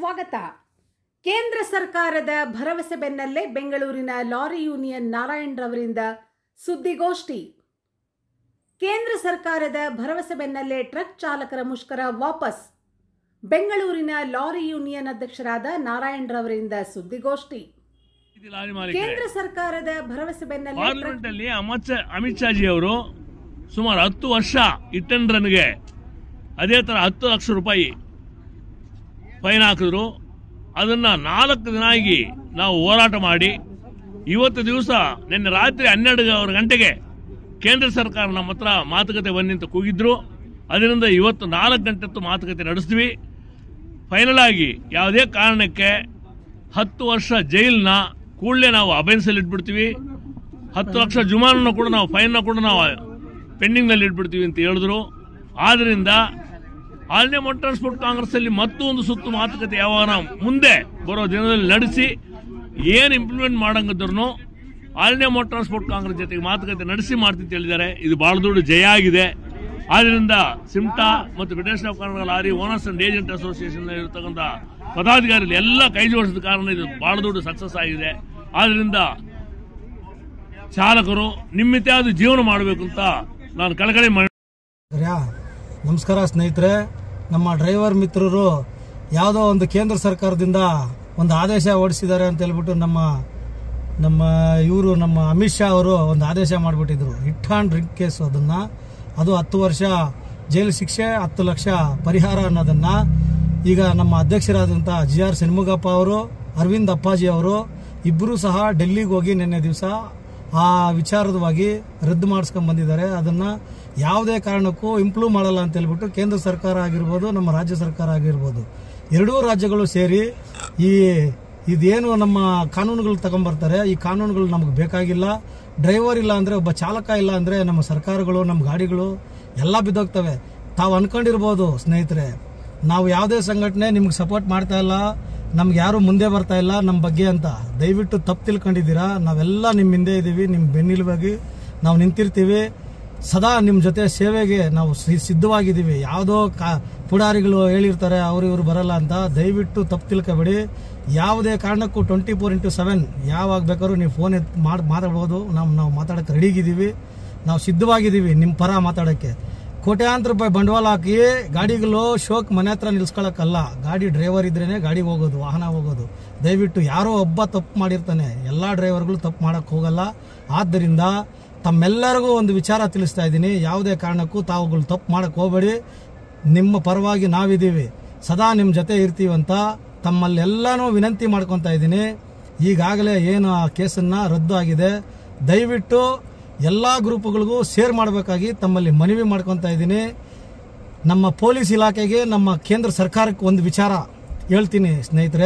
ಸ್ವಾಗತ ಕೇಂದ್ರ ಸರ್ಕಾರದ ಭರವಸೆ ಬೆನ್ನಲ್ಲೇ ಬೆಂಗಳೂರಿನ ಲಾರಿ ಯೂನಿಯನ್ ನಾರಾಯಣ್ ರವರಿಂದ ಸುದ್ದಿಗೋಷ್ಠಿ ಕೇಂದ್ರ ಸರ್ಕಾರದ ಭರವಸೆ ಬೆನ್ನಲ್ಲೇ ಟ್ರಕ್ ಚಾಲಕರ ಮುಷ್ಕರ ವಾಪಸ್ ಬೆಂಗಳೂರಿನ ಲಾರಿ ಯೂನಿಯನ್ ಅಧ್ಯಕ್ಷರಾದ ನಾರಾಯಣ್ ರವರಿಂದ ಸುದ್ದಿಗೋಷ್ಠಿ ಇದು ಲಾರಿ ಮಾಲೀಕರೇ ಕೇಂದ್ರ ಸರ್ಕಾರದ ಭರವಸೆ ಬೆನ್ನಲ್ಲೇ ಟ್ರಕ್ ಪಾರ್ಲಿಮೆಂಟ್ ಅಲ್ಲಿ ಅಮಿತ್ ಶಾ ಅಮಿತ್ ಶಾಜಿ ಅವರು ಸುಮಾರು ಹತ್ತು ವರ್ಷ ಇಟ್ಟನ್ ರನ್ಗೆ ಅದೇ ತರ ಹತ್ತು ಲಕ್ಷ ರೂಪಾಯಿ ಫೈನ್ ಹಾಕಿದ್ರು ಅದನ್ನ ನಾಲ್ಕು ದಿನ ಆಗಿ ನಾವು ಹೋರಾಟ ಮಾಡಿ ಇವತ್ತು ದಿವಸ ನಿನ್ನೆ ರಾತ್ರಿ ಹನ್ನೆರಡು ಗಂಟೆಗೆ ಕೇಂದ್ರ ಸರ್ಕಾರ ನಮ್ಮ ಹತ್ರ ಮಾತುಕತೆ ಬನ್ನಿ ಅಂತ ಕೂಗಿದ್ರು ಅದರಿಂದ ಇವತ್ತು ನಾಲ್ಕು ಗಂಟೆ ಹೊತ್ತು ಮಾತುಕತೆ ನಡೆಸ್ತೀವಿ ಫೈನಲ್ ಆಗಿ ಯಾವುದೇ ಕಾರಣಕ್ಕೆ ಹತ್ತು ವರ್ಷ ಜೈಲ್ನ ಕೂಡಲೇ ನಾವು ಅಬೆನ್ಸಲ್ಲಿ ಇಟ್ಬಿಡ್ತೀವಿ ಹತ್ತು ಲಕ್ಷ ಜುಮಾನನ್ನು ಕೂಡ ನಾವು ಫೈನ್ನ ಕೂಡ ನಾವು ಪೆಂಡಿಂಗ್ನಲ್ಲಿ ಇಟ್ಬಿಡ್ತೀವಿ ಅಂತ ಹೇಳಿದ್ರು ಆದ್ರಿಂದ All India Motor Transport Congress ಅಲ್ಲಿ ಮತ್ತೊಂದು ಸುತ್ತು ಮಾತುಕತೆ ಯಾವಾಗ ಮುಂದೆ ಬರೋ ದಿನದಲ್ಲಿ ನಡೆಸಿ ಏನು ಇಂಪ್ಲಿಮೆಂಟ್ ಮಾಡಂಗಿದ್ರು All India Motor Transport Congress ಜೊತೆಗೆ ಮಾತುಕತೆ ನಡೆಸಿ ಮಾಡ್ತೀನಿ ಅಂತ ಹೇಳಿದ್ದಾರೆ ಇದು ಬಹಳ ದೊಡ್ಡ ಜಯ ಆಗಿದೆ ಆದ್ರಿಂದ ಸಿಮ್ಟಾ ಮತ್ತು Federation of Karnataka Lorry Owners and Agent Association ಇರತಕ್ಕಂಥ ಪದಾಧಿಕಾರಿಗಳು ಎಲ್ಲ ಕೈ ಜೋಡಿಸಿದ ಕಾರಣ ಇದು ಬಹಳ ದೊಡ್ಡ ಸಕ್ಸಸ್ ಆಗಿದೆ ಆದ್ರಿಂದ ಚಾಲಕರು ನಿಮ್ಮಿತೆ ಆದ ಜೀವನ ಮಾಡಬೇಕು ಅಂತ ನಾನು ಕಳಕಳಿ ಮಾಡಿ ಯಾ ನಮಸ್ಕಾರ ಸ್ನೇಹಿತರೆ ನಮ್ಮ ಡ್ರೈವರ್ ಮಿತ್ರರು ಯಾವುದೋ ಒಂದು ಕೇಂದ್ರ ಸರ್ಕಾರದಿಂದ ಒಂದು ಆದೇಶ ಹೊರಡಿಸಿದ್ದಾರೆ ಅಂತ ಹೇಳ್ಬಿಟ್ಟು ನಮ್ಮ ನಮ್ಮ ಇವರು ನಮ್ಮ ಅಮಿತ್ ಶಾ ಅವರು ಒಂದು ಆದೇಶ ಮಾಡಿಬಿಟ್ಟಿದ್ರು ಹಿಟ್ ಆ್ಯಂಡ್ ಡ್ರಿಂಕ್ ಕೇಸ್ ಅದನ್ನು ಅದು ಹತ್ತು ವರ್ಷ ಜೈಲು ಶಿಕ್ಷೆ ಹತ್ತು ಲಕ್ಷ ಪರಿಹಾರ ಅನ್ನೋದನ್ನ ಈಗ ನಮ್ಮ ಅಧ್ಯಕ್ಷರಾದಂಥ ಜಿ ಆರ್ ಶಣ್ಮುಗಪ್ಪ ಅವರು ಅರವಿಂದ್ ಅಪ್ಪಾಜಿ ಅವರು ಇಬ್ಬರೂ ಸಹ ಡೆಲ್ಲಿಗೆ ಹೋಗಿ ನಿನ್ನೆ ದಿವಸ ಆ ವಿಚಾರದವಾಗಿ ರದ್ದು ಮಾಡಿಸ್ಕೊಂಡ್ ಬಂದಿದ್ದಾರೆ ಅದನ್ನ ಯಾವುದೇ ಕಾರಣಕ್ಕೂ ಇಂಪ್ರೂವ್ ಮಾಡಲ್ಲ ಅಂತ ಹೇಳ್ಬಿಟ್ಟು ಕೇಂದ್ರ ಸರ್ಕಾರ ಆಗಿರ್ಬೋದು ನಮ್ಮ ರಾಜ್ಯ ಸರ್ಕಾರ ಆಗಿರ್ಬೋದು ಎರಡೂ ರಾಜ್ಯಗಳು ಸೇರಿ ಈ ಇದೇನು ನಮ್ಮ ಕಾನೂನುಗಳು ತಗೊಂಬರ್ತಾರೆ ಈ ಕಾನೂನುಗಳು ನಮಗೆ ಬೇಕಾಗಿಲ್ಲ ಡ್ರೈವರ್ ಇಲ್ಲ ಅಂದ್ರೆ ಒಬ್ಬ ಚಾಲಕ ಇಲ್ಲ ಅಂದ್ರೆ ನಮ್ಮ ಸರ್ಕಾರಗಳು ನಮ್ಮ ಗಾಡಿಗಳು ಎಲ್ಲ ಬಿದ್ದೋಗ್ತವೆ ತಾವು ಅನ್ಕೊಂಡಿರ್ಬೋದು ಸ್ನೇಹಿತರೆ ನಾವು ಯಾವುದೇ ಸಂಘಟನೆ ನಿಮ್ಗೆ ಸಪೋರ್ಟ್ ಮಾಡ್ತಾ ಇಲ್ಲ ನಮ್ಗೆ ಯಾರು ಮುಂದೆ ಬರ್ತಾ ಇಲ್ಲ ನಮ್ಮ ಬಗ್ಗೆ ಅಂತ ದಯವಿಟ್ಟು ತಪ್ಪು ತಿಳ್ಕೊಂಡಿದ್ದೀರಾ ನಾವೆಲ್ಲ ನಿಮ್ಮ ಹಿಂದೆ ಇದ್ದೀವಿ ನಿಮ್ಮ ಬೆನ್ನಿಲುವಾಗಿ ನಾವು ನಿಂತಿರ್ತೀವಿ ಸದಾ ನಿಮ್ಮ ಜೊತೆ ಸೇವೆಗೆ ನಾವು ಸಿ- ಸಿದ್ಧವಾಗಿದ್ದೀವಿ ಯಾವುದೋ ಕಾ ಪುಡಾರಿಗಳು ಹೇಳಿರ್ತಾರೆ ಅವರು ಇವರು ಬರಲ್ಲ ಅಂತ ದಯವಿಟ್ಟು ತಪ್ಪು ತಿಳ್ಕೊಬೇಡಿ ಯಾವುದೇ ಕಾರಣಕ್ಕೂ ಟ್ವೆಂಟಿ ಫೋರ್ ಇಂಟು ಸೆವೆನ್ ಯಾವಾಗ ಬೇಕಾದ್ರೂ ನೀವು ಫೋನ್ ಎತ್ ಮಾಡಿ ಮಾತಾಡ್ಬೋದು ನಾವು ನಾವು ಮಾತಾಡೋಕ್ಕೆ ರೆಡಿಗಿದ್ದೀವಿ ನಾವು ಸಿದ್ಧವಾಗಿದ್ದೀವಿ ನಿಮ್ಮ ಪರ ಮಾತಾಡೋಕ್ಕೆ ಕೋಟ್ಯಾಂತರ ರೂಪಾಯಿ ಬಂಡವಾಳ ಹಾಕಿ ಗಾಡಿಗಳು ಶೋಕ್ ಮನೆ ಹತ್ರ ನಿಲ್ಸ್ಕೊಳಕ್ಕಲ್ಲ ಗಾಡಿ ಡ್ರೈವರ್ ಇದ್ರೇನೆ ಗಾಡಿ ಹೋಗೋದು ವಾಹನ ಹೋಗೋದು ದಯವಿಟ್ಟು ಯಾರೋ ಒಬ್ಬ ತಪ್ಪು ಮಾಡಿರ್ತಾನೆ ಎಲ್ಲ ಡ್ರೈವರ್ಗಳು ತಪ್ಪು ಮಾಡಕ್ ಹೋಗಲ್ಲ ಆದ್ದರಿಂದ ತಮ್ಮೆಲ್ಲರಿಗೂ ಒಂದು ವಿಚಾರ ತಿಳಿಸ್ತಾ ಇದ್ದೀನಿ ಯಾವುದೇ ಕಾರಣಕ್ಕೂ ತಾವುಗಳು ತಪ್ಪು ಮಾಡಕ್ ಹೋಗಬೇಡಿ ನಿಮ್ಮ ಪರವಾಗಿ ನಾವಿದ್ದೀವಿ ಸದಾ ನಿಮ್ಮ ಜೊತೆ ಇರ್ತೀವಂತ ತಮ್ಮಲ್ಲೆಲ್ಲಾನು ವಿನಂತಿ ಮಾಡ್ಕೊತಾ ಇದ್ದೀನಿ ಈಗಾಗಲೇ ಏನು ಆ ಕೇಸನ್ನ ರದ್ದು ಆಗಿದೆ ದಯವಿಟ್ಟು ಎಲ್ಲ ಗ್ರೂಪ್ಗಳಿಗೂ ಶೇರ್ ಮಾಡಬೇಕಾಗಿ ತಮ್ಮಲ್ಲಿ ಮನವಿ ಮಾಡ್ಕೊತಾ ಇದ್ದೀನಿ ನಮ್ಮ ಪೊಲೀಸ್ ಇಲಾಖೆಗೆ ನಮ್ಮ ಕೇಂದ್ರ ಸರ್ಕಾರಕ್ಕೆ ಒಂದು ವಿಚಾರ ಹೇಳ್ತೀನಿ ಸ್ನೇಹಿತರೆ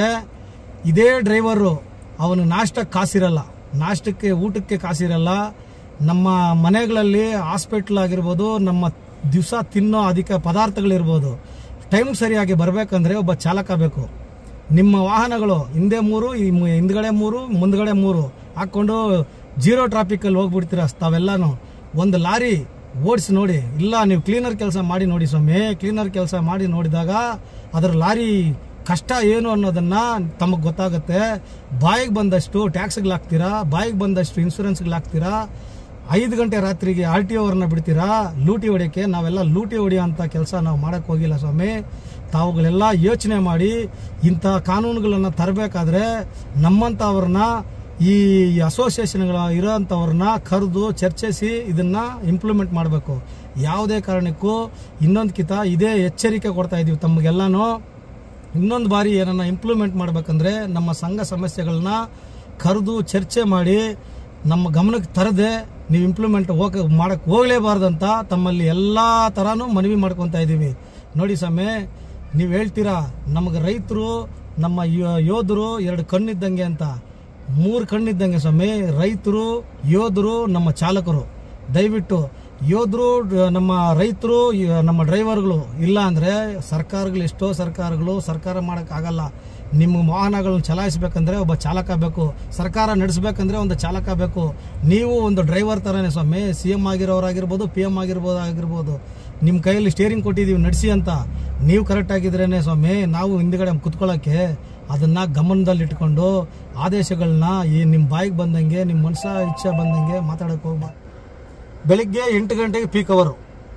ಇದೇ ಡ್ರೈವರು ಅವನು ನಾಷ್ಟಕ್ಕೆ ಕಾಸಿರಲ್ಲ ನಾಷ್ಟಕ್ಕೆ ಊಟಕ್ಕೆ ಕಾಸಿರಲ್ಲ ನಮ್ಮ ಮನೆಗಳಲ್ಲಿ ಹಾಸ್ಪಿಟ್ಲ್ ಆಗಿರ್ಬೋದು ನಮ್ಮ ದಿವಸ ತಿನ್ನೋ ಅಧಿಕ ಪದಾರ್ಥಗಳಿರ್ಬೋದು ಟೈಮ್ ಸರಿಯಾಗಿ ಬರಬೇಕಂದ್ರೆ ಒಬ್ಬ ಚಾಲಕ ಬೇಕು ನಿಮ್ಮ ವಾಹನಗಳು ಹಿಂದೆ ಮೂರು ಈ ಮು- ಹಿಂದ್ಗಡೆ ಮೂರು ಮುಂದ್ಗಡೆ ಮೂರು ಹಾಕೊಂಡು ಜೀರೋ ಟ್ರಾಫಿಕಲ್ಲಿ ಹೋಗ್ಬಿಡ್ತೀರ ತಾವೆಲ್ಲಾನು ಒಂದು ಲಾರಿ ಓಡಿಸಿ ನೋಡಿ ಇಲ್ಲ ನೀವು ಕ್ಲೀನರ್ ಕೆಲಸ ಮಾಡಿ ನೋಡಿ ಸ್ವಾಮಿ ಕ್ಲೀನರ್ ಕೆಲಸ ಮಾಡಿ ನೋಡಿದಾಗ ಅದರ ಲಾರಿ ಕಷ್ಟ ಏನು ಅನ್ನೋದನ್ನ ತಮಗೆ ಗೊತ್ತಾಗುತ್ತೆ ಬಾಯಿಗೆ ಬಂದಷ್ಟು ಟ್ಯಾಕ್ಸ್ಗಳು ಹಾಕ್ತೀರಾ ಬಾಯಿಗೆ ಬಂದಷ್ಟು ಇನ್ಶೂರೆನ್ಸ್ಗಳು ಹಾಕ್ತೀರಾ ಐದು ಗಂಟೆ ರಾತ್ರಿಗೆ ಆರ್ ಟಿ ಅವ್ರನ್ನ ಬಿಡ್ತೀರಾ ಲೂಟಿ ಹೊಡಿಯೋಕ್ಕೆ ನಾವೆಲ್ಲ ಲೂಟಿ ಹೊಡಿಯೋ ಅಂತ ಕೆಲಸ ನಾವು ಮಾಡಕ್ ಹೋಗಿಲ್ಲ ಸ್ವಾಮಿ ತಾವುಗಳೆಲ್ಲ ಯೋಚನೆ ಮಾಡಿ ಇಂಥ ಕಾನೂನುಗಳನ್ನು ತರಬೇಕಾದ್ರೆ ನಮ್ಮಂಥವ್ರನ್ನ ಈ ಅಸೋಸಿಯೇಷನ್ಗಳ ಇರೋಂಥವ್ರನ್ನ ಕರೆದು ಚರ್ಚಿಸಿ ಇದನ್ನ ಇಂಪ್ಲಿಮೆಂಟ್ ಮಾಡಬೇಕು ಯಾವುದೇ ಕಾರಣಕ್ಕೂ ಇನ್ನೊಂದು ಕಿತ ಇದೇ ಎಚ್ಚರಿಕೆ ಕೊಡ್ತಾ ಇದೀವಿ ತಮಗೆಲ್ಲಾನು ಇನ್ನೊಂದು ಬಾರಿ ಏನನ್ನ ಇಂಪ್ಲಿಮೆಂಟ್ ಮಾಡ್ಬೇಕಂದ್ರೆ ನಮ್ಮ ಸಂಘ ಸಮಸ್ಯೆಗಳನ್ನ ಕರೆದು ಚರ್ಚೆ ಮಾಡಿ ನಮ್ಮ ಗಮನಕ್ಕೆ ತರದೆ ನೀವು ಇಂಪ್ಲಿಮೆಂಟ್ ಹೋಗ ಮಾಡಕ್ ಹೋಗ್ಲೇಬಾರ್ದಂತ ತಮ್ಮಲ್ಲಿ ಎಲ್ಲಾ ತರಾನು ಮನವಿ ಮಾಡ್ಕೊತಾ ಇದೀವಿ ನೋಡಿ ಸ್ವಾಮಿ ನೀವು ಹೇಳ್ತೀರಾ ನಮಗೆ ರೈತರು ನಮ್ಮ ಯೋ- ಯೋಧರು ಎರಡು ಕಣ್ಣಿದ್ದಂಗೆ ಅಂತ ಮೂರು ಕಣ್ಣಿದ್ದಂಗೆ ಸ್ವಾಮಿ ರೈತರು ಯೋಧರು ನಮ್ಮ ಚಾಲಕರು ದಯವಿಟ್ಟು ಯೋಧರು ಡ- ನಮ್ಮ ರೈತರು ಯ- ನಮ್ಮ ಡ್ರೈವರ್ಗಳು ಇಲ್ಲ ಅಂದ್ರೆ ಸರ್ಕಾರಗಳು ಎಷ್ಟೋ ಸರ್ಕಾರಗಳು ಸರ್ಕಾರ ಮಾಡಕ್ ಆಗಲ್ಲ ನಿಮ್ಮ ವಾಹನಗಳನ್ನ ಚಲಾಯಿಸಬೇಕಂದ್ರೆ ಒಬ್ಬ ಚಾಲಕ ಬೇಕು ಸರ್ಕಾರ ನಡೆಸಬೇಕಂದ್ರೆ ಒಂದು ಚಾಲಕ ಬೇಕು ನೀವು ಒಂದು ಡ್ರೈವರ್ ತರನೇ ಸ್ವಾಮಿ ಸಿ ಎಂ ಆಗಿರೋರಾಗಿರ್ಬೋದು ಪಿ ಎಂ ಆಗಿರ್ಬೋದು ಆಗಿರ್ಬೋದು ನಿಮ್ಮ ಕೈಯಲ್ಲಿ ಸ್ಟೇರಿಂಗ್ ಕೊಟ್ಟಿದ್ದೀವಿ ನಡೆಸಿ ಅಂತ ನೀವು ಕರೆಕ್ಟ್ ಆಗಿದ್ರೇನೆ ಸ್ವಾಮಿ ನಾವು ಹಿಂದ್ಗಡೆ ಕುತ್ಕೊಳ್ಳೋಕ್ಕೆ ಅದನ್ನ ಗಮನದಲ್ಲಿಟ್ಕೊಂಡು ಆದೇಶಗಳನ್ನ ಈ ನಿಮ್ಮ ಬಾಯಿಗೆ ಬಂದಂಗೆ ನಿಮ್ಮ ಮನಸ್ಸ ಇಚ್ಛೆ ಬಂದಂಗೆ ಮಾತಾಡೋಕೆ ಹೋಗ್ಬಾರ್ದು ಬೆಳಿಗ್ಗೆ ಎಂಟು ಗಂಟೆಗೆ ಪೀಕ್ ಅವರು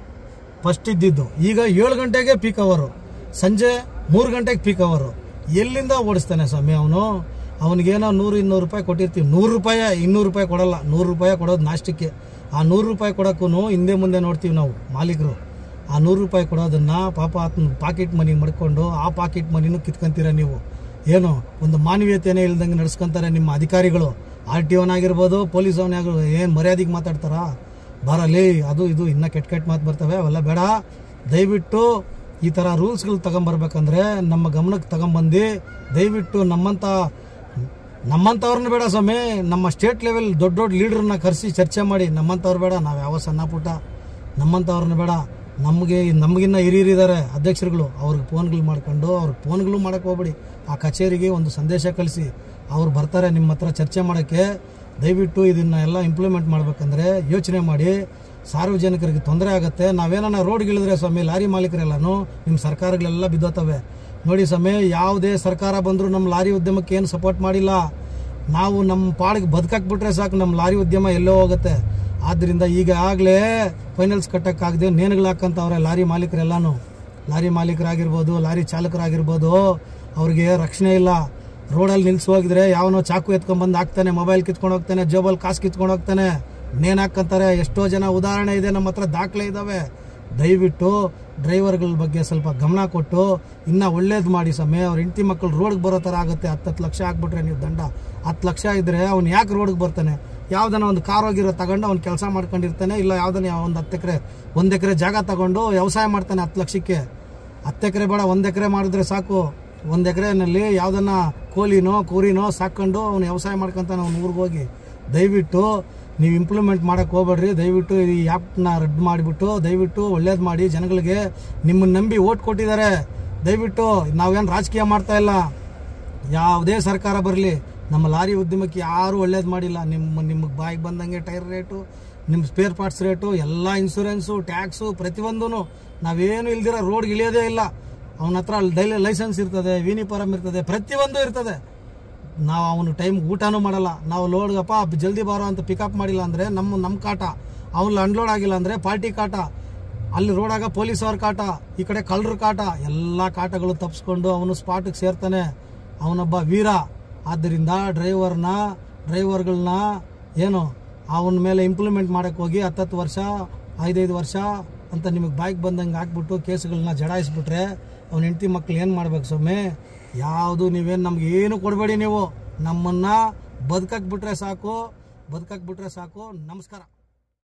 ಫಸ್ಟ್ ಇದ್ದಿದ್ದು ಈಗ ಏಳು ಗಂಟೆಗೆ ಪೀಕ್ ಅವರು ಸಂಜೆ ಮೂರು ಗಂಟೆಗೆ ಪೀಕ್ ಅವರು ಎಲ್ಲಿಂದ ಓಡಿಸ್ತಾನೆ ಸ್ವಾಮಿ ಅವನು ಅವನಿಗೇನೋ ನೂರು ಇನ್ನೂರು ರೂಪಾಯಿ ಕೊಟ್ಟಿರ್ತೀವಿ ನೂರು ರೂಪಾಯಿ ಇನ್ನೂರು ರೂಪಾಯಿ ಕೊಡಲ್ಲ ನೂರು ರೂಪಾಯಿ ಕೊಡೋದು ನಾಷ್ಟಕ್ಕೆ ಆ ನೂರು ರೂಪಾಯಿ ಕೊಡೋಕ್ಕೂ ಹಿಂದೆ ಮುಂದೆ ನೋಡ್ತೀವಿ ನಾವು ಮಾಲೀಕರು ಆ ನೂರು ರೂಪಾಯಿ ಕೊಡೋದನ್ನ ಪಾಪ ಆತನ ಪಾಕೆಟ್ ಮನಿ ಮಡ್ಕೊಂಡು ಆ ಪಾಕೆಟ್ ಮನಿನೂ ಕಿತ್ಕೊಂತೀರ ನೀವು ಏನು ಒಂದು ಮಾನವೀಯತೆನೇ ಇಲ್ದಂಗೆ ನಡ್ಸ್ಕೊಂತಾರೆ ನಿಮ್ಮ ಅಧಿಕಾರಿಗಳು ಆರ್ ಟಿ ಆಗಿರ್ಬೋದು ಪೊಲೀಸ್ ಅವನಾಗಿರ್ಬೋದು ಏನು ಮರ್ಯಾದೆಗೆ ಮಾತಾಡ್ತಾರಾ ಬರಲಿ ಅದು ಇದು ಇನ್ನ ಕೆಟ್ಟ ಕೆಟ್ಟ ಮಾತು ಬರ್ತವೆ ಅವೆಲ್ಲ ಬೇಡ ದಯವಿಟ್ಟು ಈ ಥರ ರೂಲ್ಸ್ಗಳು ತಗೊಂಬರ್ಬೇಕಂದ್ರೆ ನಮ್ಮ ಗಮನಕ್ಕೆ ತಗೊಂಬಂದು ದಯವಿಟ್ಟು ನಮ್ಮಂಥ ನಮ್ಮಂಥವ್ರನ್ನ ಬೇಡ ಸ್ವಾಮಿ ನಮ್ಮ ಸ್ಟೇಟ್ ಲೆವೆಲ್ ದೊಡ್ಡ ದೊಡ್ಡ ಲೀಡ್ರನ್ನ ಕರೆಸಿ ಚರ್ಚೆ ಮಾಡಿ ನಮ್ಮಂಥವ್ರು ಬೇಡ ನಾವು ಯಾವ ಸಣ್ಣ ಪುಟ್ಟ ನಮ್ಮಂಥವ್ರನ್ನ ಬೇಡ ನಮಗೆ ನಮಗಿನ್ನ ಹಿರಿಯರಿದ್ದಾರೆ ಅಧ್ಯಕ್ಷರುಗಳು ಅವ್ರಿಗೆ ಫೋನ್ಗಳು ಮಾಡ್ಕೊಂಡು ಅವ್ರಿಗೆ ಫೋನ್ಗಳು ಮಾಡಕ್ಕೆ ಹೋಗ್ಬೇಡಿ ಆ ಕಚೇರಿಗೆ ಒಂದು ಸಂದೇಶ ಕಳಿಸಿ ಅವ್ರು ಬರ್ತಾರೆ ನಿಮ್ಮ ಹತ್ರ ಚರ್ಚೆ ಮಾಡೋಕ್ಕೆ ದಯವಿಟ್ಟು ಇದನ್ನ ಎಲ್ಲ ಇಂಪ್ಲಿಮೆಂಟ್ ಮಾಡ್ಬೇಕಂದ್ರೆ ಯೋಚನೆ ಮಾಡಿ ಸಾರ್ವಜನಿಕರಿಗೆ ತೊಂದರೆ ಆಗುತ್ತೆ ನಾವೇನ ರೋಡ್ಗಿಳಿದ್ರೆ ಸ್ವಾಮಿ ಲಾರಿ ಮಾಲೀಕರೆಲ್ಲನೂ ನಿಮ್ಮ ಸರ್ಕಾರಗಳೆಲ್ಲ ಬಿದ್ದೋತವೆ ನೋಡಿ ಸ್ವಾಮಿ ಯಾವುದೇ ಸರ್ಕಾರ ಬಂದರೂ ನಮ್ಮ ಲಾರಿ ಉದ್ಯಮಕ್ಕೆ ಏನು ಸಪೋರ್ಟ್ ಮಾಡಿಲ್ಲ ನಾವು ನಮ್ಮ ಪಾಡಿಗೆ ಬದುಕಾಕ್ಬಿಟ್ರೆ ಸಾಕು ನಮ್ಮ ಲಾರಿ ಉದ್ಯಮ ಎಲ್ಲೋ ಹೋಗುತ್ತೆ ಆದ್ದರಿಂದ ಈಗ ಆಗಲೇ ಫೈನಲ್ಸ್ ಕಟ್ಟಕ್ಕಾಗದೆ ನೇನುಗಳು ಹಾಕಂತವ್ರೆ ಲಾರಿ ಮಾಲೀಕರೆಲ್ಲಾನು ಲಾರಿ ಮಾಲೀಕರಾಗಿರ್ಬೋದು ಲಾರಿ ಚಾಲಕರಾಗಿರ್ಬೋದು ಅವ್ರಿಗೆ ರಕ್ಷಣೆ ಇಲ್ಲ ರೋಡಲ್ಲಿ ನಿಲ್ಸಿ ಹೋಗಿದ್ರೆ ಯಾವನೋ ಚಾಕು ಎತ್ಕೊಂಡ್ ಬಂದು ಹಾಕ್ತಾನೆ ಮೊಬೈಲ್ ಕಿತ್ಕೊಂಡು ಹೋಗ್ತಾನೆ ಜೋಬಲ್ಲಿ ಕಾಸು ಕಿತ್ಕೊಂಡು ಹೋಗ್ತಾನೆ ನೇಣು ಹಾಕಂತಾರೆ ಎಷ್ಟೋ ಜನ ಉದಾಹರಣೆ ಇದೆ ನಮ್ಮ ಹತ್ರ ದಾಖಲೆ ಇದ್ದಾವೆ ದಯವಿಟ್ಟು ಡ್ರೈವರ್ಗಳ ಬಗ್ಗೆ ಸ್ವಲ್ಪ ಗಮನ ಕೊಟ್ಟು ಇನ್ನ ಒಳ್ಳೇದು ಮಾಡಿ ಸಮಯ ಅವ್ರ ಹೆಂಡತಿ ಮಕ್ಕಳು ರೋಡ್ಗೆ ಬರೋ ಥರ ಆಗುತ್ತೆ ಹತ್ತತ್ತು ಲಕ್ಷ ಹಾಕ್ಬಿಟ್ರೆ ನೀವು ದಂಡ ಹತ್ತು ಲಕ್ಷ ಇದ್ರೆ ಅವ್ನು ಯಾಕೆ ರೋಡ್ಗೆ ಬರ್ತಾನೆ ಯಾವ್ದನ ಒಂದು ಕಾರ್ ಹೋಗಿರೋ ತಗೊಂಡು ಅವ್ನು ಕೆಲಸ ಮಾಡ್ಕೊಂಡಿರ್ತಾನೆ ಇಲ್ಲ ಯಾವ್ದನ ಒಂದು ಹತ್ತು ಎಕರೆ ಒಂದು ಎಕರೆ ಜಾಗ ತಗೊಂಡು ವ್ಯವಸಾಯ ಮಾಡ್ತಾನೆ ಹತ್ತು ಲಕ್ಷಕ್ಕೆ ಹತ್ತು ಎಕರೆ ಬೇಡ ಒಂದು ಎಕರೆ ಮಾಡಿದ್ರೆ ಸಾಕು ಒಂದು ಎಕರೆನಲ್ಲಿ ಯಾವ್ದನ್ನ ಕೋಲಿನೋ ಕುರಿನೋ ಸಾಕೊಂಡು ಅವ್ನು ವ್ಯವಸಾಯ ಮಾಡ್ಕೊಂತಾನೆ ಅವ್ನ ಊರಿಗೆ ಹೋಗಿ ದಯವಿಟ್ಟು ನೀವು ಇಂಪ್ಲಿಮೆಂಟ್ ಮಾಡಕ್ಕೆ ಹೋಗ್ಬೇಡ್ರಿ ದಯವಿಟ್ಟು ಈ ಆ್ಯಪ್ನ ರದ್ದು ಮಾಡಿಬಿಟ್ಟು ದಯವಿಟ್ಟು ಒಳ್ಳೇದು ಮಾಡಿ ಜನಗಳಿಗೆ ನಿಮ್ಮನ್ನ ನಂಬಿ ಓಟ್ ಕೊಟ್ಟಿದ್ದಾರೆ ದಯವಿಟ್ಟು ನಾವೇನು ರಾಜಕೀಯ ಮಾಡ್ತಾ ಇಲ್ಲ ಯಾವುದೇ ಸರ್ಕಾರ ಬರಲಿ ನಮ್ಮ ಲಾರಿ ಉದ್ಯಮಕ್ಕೆ ಯಾರೂ ಒಳ್ಳೇದು ಮಾಡಿಲ್ಲ ನಿಮ್ಮ ನಿಮಗೆ ಬಾಯಿಗೆ ಬಂದಂಗೆ ಟೈರ್ ರೇಟು ನಿಮ್ಮ ಸ್ಪೇರ್ ಪಾರ್ಟ್ಸ್ ರೇಟು ಎಲ್ಲ ಇನ್ಸೂರೆನ್ಸು ಟ್ಯಾಕ್ಸು ಪ್ರತಿಯೊಂದೂ ನಾವೇನು ಇಲ್ದಿರ ರೋಡ್ಗೆ ಇಳಿಯೋದೇ ಇಲ್ಲ ಅವನ ಹತ್ರ ಡೈಲಿ ಲೈಸೆನ್ಸ್ ಇರ್ತದೆ ವಿನಿಫಾರಮ್ ಇರ್ತದೆ ಪ್ರತಿಯೊಂದು ಇರ್ತದೆ ನಾವು ಅವನು ಟೈಮ್ ಊಟನೂ ಮಾಡಲ್ಲ ನಾವು ಲೋಡ್ಗಪ್ಪ ಜಲ್ದಿ ಬಾರೋ ಅಂತ ಪಿಕಪ್ ಮಾಡಿಲ್ಲ ಅಂದರೆ ನಮ್ಮ ನಮ್ಮ ಕಾಟ ಅವ್ನು ಅನ್ಲೋಡ್ ಆಗಿಲ್ಲ ಅಂದರೆ ಪಾರ್ಟಿ ಕಾಟ ಅಲ್ಲಿ ರೋಡಾಗ ಪೊಲೀಸ್ ಅವ್ರ ಕಾಟ ಈ ಕಡೆ ಕಳ್ಳರ ಕಾಟ ಎಲ್ಲ ಕಾಟಗಳು ತಪ್ಪಿಸ್ಕೊಂಡು ಅವನು ಸ್ಪಾಟಿಗೆ ಸೇರ್ತಾನೆ ಅವನೊಬ್ಬ ವೀರ ಆದ್ದರಿಂದ ಡ್ರೈವರ್ನ ಡ್ರೈವರ್ಗಳನ್ನ ಏನು ಅವನ ಮೇಲೆ ಇಂಪ್ಲಿಮೆಂಟ್ ಮಾಡಕ್ಕೆ ಹೋಗಿ ಹತ್ತತ್ತು ವರ್ಷ ಐದೈದು ವರ್ಷ ಅಂತ ನಿಮಗೆ ಬಾಯಿಗೆ ಬಂದಂಗೆ ಹಾಕ್ಬಿಟ್ಟು ಕೇಸುಗಳನ್ನ ಜಡಾಯಿಸ್ಬಿಟ್ರೆ ಅವ್ನ ಹೆಂಡತಿ ಮಕ್ಳು ಏನು ಮಾಡ್ಬೇಕು ಸ್ವಾಮಿ ಯಾವುದು ನೀವೇನು ನಮ್ಗೆ ಏನು ಕೊಡಬೇಡಿ ನೀವು ನಮ್ಮನ್ನ ಬದುಕಕ್ಕೆ ಬಿಟ್ರೆ ಸಾಕು ಬದುಕಕ್ಕೆ ಬಿಟ್ರೆ ಸಾಕು ನಮಸ್ಕಾರ